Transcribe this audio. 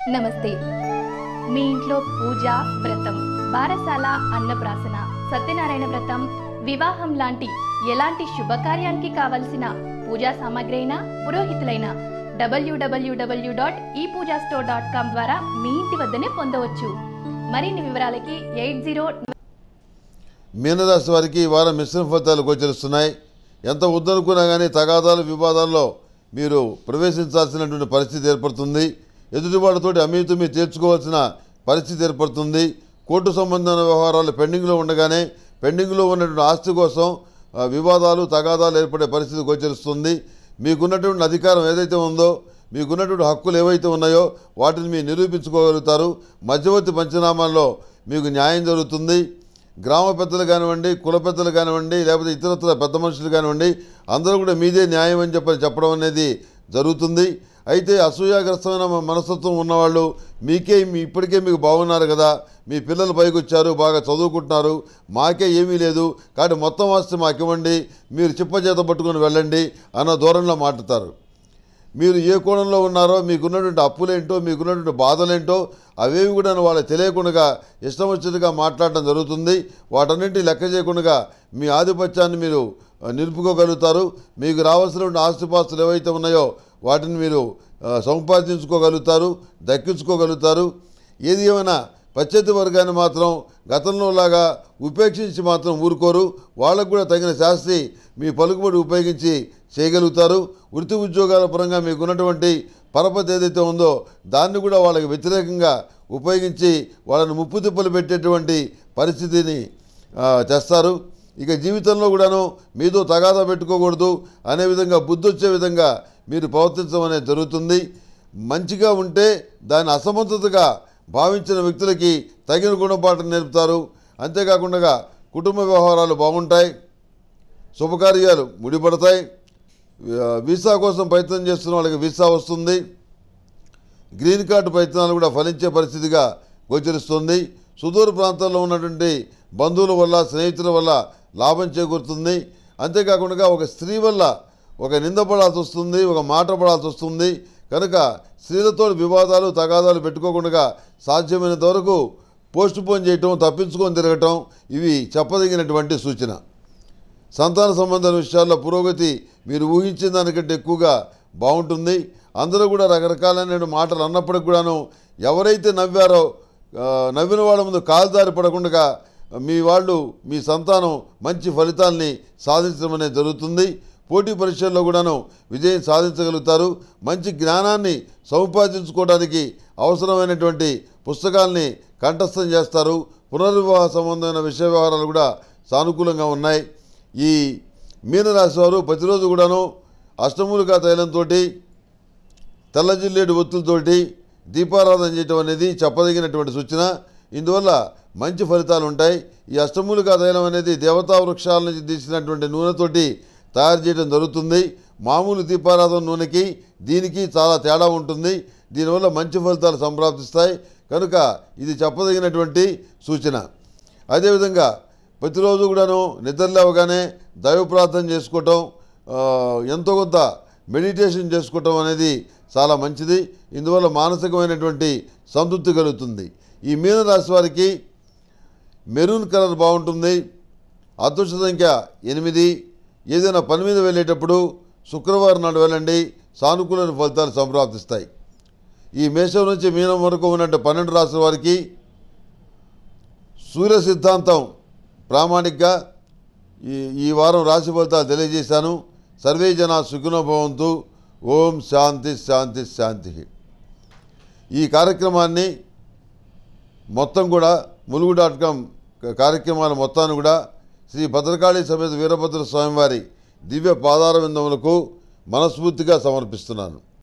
నమస్తే మీ ఇంట్లో పూజ వ్రతం బారసాల అన్నప్రాసన సత్యనారాయణ వ్రతం వివాహం లాంటి ఎలాంటి శుభకార్యానికి కావలసిన పూజా సామాగ్రి అయినా పురోహితులైన డబ్ల్యూడబ్ల్యూడబ్ల్యూ డాట్ ఈ పూజా స్టోర్ డాట్ కామ్ ద్వారా మీ ఇంటి వద్దనే పొందవచ్చు మరిన్ని వివరాలకి ఎయిట్ జీరో మీనరాశి వారికి ఈ వారం మిశ్రమ ఫలితాలు గోచరిస్తున్నాయి ఎంత వద్దనుకున్నా కానీ తగాదాలు వివాదాల్లో మీరు ప్రవేశించాల్సినటువంటి పరిస్థితి ఏర్పడుతుంది ఎదుటివాడితోటి అమీతుమి తీర్చుకోవాల్సిన పరిస్థితి ఏర్పడుతుంది కోర్టు సంబంధమైన వ్యవహారాలు పెండింగ్లో ఉండగానే పెండింగ్లో ఉన్నటువంటి ఆస్తి కోసం ఆ, వివాదాలు తగాదాలు ఏర్పడే పరిస్థితి గోచరిస్తుంది మీకున్నటువంటి అధికారం ఏదైతే ఉందో మీకున్నటువంటి హక్కులు ఏవైతే ఉన్నాయో వాటిని మీరు నిరూపించుకోగలుగుతారు మధ్యవర్తి పంచనామాల్లో మీకు న్యాయం జరుగుతుంది గ్రామ పెద్దలు కానివ్వండి కుల పెద్దలు కానివ్వండి లేకపోతే ఇతరత్ర పెద్ద మనుషులు కానివ్వండి అందరూ కూడా మీదే న్యాయం అని చెప్పని చెప్పడం అనేది జరుగుతుంది అయితే అసూయాగ్రస్తమైన మ- మనస్తత్వం ఉన్నవాళ్ళు మీకే మీ ఇప్పటికే మీకు బాగున్నారు కదా మీ పిల్లలు పైకి వచ్చారు బాగా చదువుకుంటున్నారు మాకే ఏమీ లేదు కాబట్టి మొత్తం ఆస్తి మాకు ఇవ్వండి మీరు చిప్పచేత పట్టుకొని వెళ్ళండి అన్న ధోరణిలో మాట్లాడతారు మీరు ఏ కోణంలో ఉన్నారో మీకున్నటువంటి అప్పులేంటో మీకున్నటువంటి బాధలేంటో అవేవి కూడా వాళ్ళకి తెలియకుండా ఇష్టం వచ్చినట్టుగా మాట్లాడటం జరుగుతుంది వాటన్నింటినీ లెక్క చేయకుండా మీ ఆధిపత్యాన్ని మీరు ఆ, నిలుపుకోగలుగుతారు మీకు రావాల్సినటువంటి ఆస్తిపాస్తులు ఏవైతే ఉన్నాయో వాటిని మీరు ఆ, సంపాదించుకోగలుగుతారు దక్కించుకోగలుగుతారు ఏది ఏమైనా పశ్చాత్తి వర్గాన్ని మాత్రం గతంలో లాగా ఉపేక్షించి మాత్రం ఊరుకోరు వాళ్ళకు కూడా తగిన శాస్తి మీ పలుకుబడి ఉపయోగించి చేయగలుగుతారు వృత్తి ఉద్యోగాల పరంగా మీకు ఉన్నటువంటి పరపతి ఏదైతే ఉందో దాన్ని కూడా వాళ్ళకి వ్యతిరేకంగా ఉపయోగించి వాళ్ళని ముప్పు తిప్పలు పెట్టేటువంటి పరిస్థితిని ఆ, తెస్తారు ఇక జీవితంలో కూడాను మీతో తగాదా పెట్టుకోకూడదు అనే విధంగా బుద్ధి వచ్చే విధంగా మీరు ప్రవర్తించడం అనేది జరుగుతుంది మంచిగా ఉంటే దాన్ని అసమర్థతగా భావించిన వ్యక్తులకి తగిన గుణపాఠం నేర్పుతారు అంతేకాకుండా కుటుంబ వ్యవహారాలు బాగుంటాయి శుభకార్యాలు ముడిపడతాయి ఆ, వీసా కోసం ప్రయత్నం చేస్తున్న వాళ్ళకి వీసా వస్తుంది గ్రీన్ కార్డు ప్రయత్నాలు కూడా ఫలించే పరిస్థితిగా గోచరిస్తుంది సుదూర ప్రాంతాల్లో ఉన్నటువంటి బంధువుల వల్ల స్నేహితుల వల్ల లాభం చేకూరుతుంది అంతేకాకుండా ఒక స్త్రీ వల్ల ఒక నింద పడాల్సి వస్తుంది ఒక మాట పడాల్సి వస్తుంది కనుక స్త్రీలతో వివాదాలు తగాదాలు పెట్టుకోకుండా సాధ్యమైనంత వరకు పోస్ట్ పోన్ చేయటం తప్పించుకొని తిరగటం ఇవి చెప్పదగినటువంటి సూచన సంతాన సంబంధ విషయాల్లో పురోగతి మీరు ఊహించిన దానికంటే ఎక్కువగా బాగుంటుంది అందరూ కూడా రకరకాలైన మాటలు అన్నప్పటికి కూడాను ఎవరైతే నవ్వారో ఆ, నవ్విన వాళ్ళ ముందు కాలుదారి పడకుండా మీ వాళ్ళు మీ సంతానం మంచి ఫలితాల్ని సాధించడం అనేది జరుగుతుంది పోటీ పరీక్షల్లో కూడాను విజయం సాధించగలుగుతారు మంచి జ్ఞానాన్ని సముపార్జించుకోవడానికి అవసరమైనటువంటి పుస్తకాల్ని కంఠస్థం చేస్తారు పునర్వివాహ సంబంధమైన విషయ వ్యవహారాలు కూడా సానుకూలంగా ఉన్నాయి ఈ మీనరాశి వారు ప్రతిరోజు కూడాను అష్టమూలికా తైలంతో తెల్ల జిల్లేడు ఒత్తులతోటి దీపారాధన చేయటం అనేది చెప్పదగినటువంటి సూచన ఇందువల్ల మంచి ఫలితాలు ఉంటాయి ఈ అష్టమూలికా తైలం అనేది దేవతా వృక్షాల నుంచి తీసినటువంటి నూనెతోటి తయారు చేయడం జరుగుతుంది మామూలు దీపారాధన నూనెకి దీనికి చాలా తేడా ఉంటుంది దీనివల్ల మంచి ఫలితాలు సంప్రాప్తిస్తాయి కనుక ఇది చెప్పదగినటువంటి సూచన అదేవిధంగా ప్రతిరోజు కూడాను నిద్ర లేవగానే దైవ ప్రార్థన చేసుకోవటం ఆ, ఎంతో కొంత మెడిటేషన్ చేసుకోవటం అనేది చాలా మంచిది ఇందువల్ల మానసికమైనటువంటి సంతృప్తి కలుగుతుంది ఈ మీనరాశి వారికి మెరూన్ కలర్ బాగుంటుంది అదృష్ట సంఖ్య ఎనిమిది ఏదైనా పని మీద వెళ్ళేటప్పుడు శుక్రవారం నాడు వెళ్ళండి సానుకూల ఫలితాలు సంప్రాప్తిస్తాయి ఈ మేషం నుంచి మీనం వరకు ఉన్నట్టు పన్నెండు రాష్ట్రాల వారికి సూర్య సిద్ధాంతం ప్రామాణికగా ఈ ఈ వారం రాశి ఫలితాలు తెలియజేశాను సర్వే జన సుఖినోభవంతు ఓం శాంతి శాంతి శాంతి ఈ కార్యక్రమాన్ని మొత్తం కూడా ములుగు డాట్ కామ్ కార్యక్రమాల మొత్తాన్ని కూడా శ్రీ భద్రకాళి సమేత వీరభద్ర స్వామివారి దివ్య పాదార విందములకు మనస్ఫూర్తిగా సమర్పిస్తున్నాను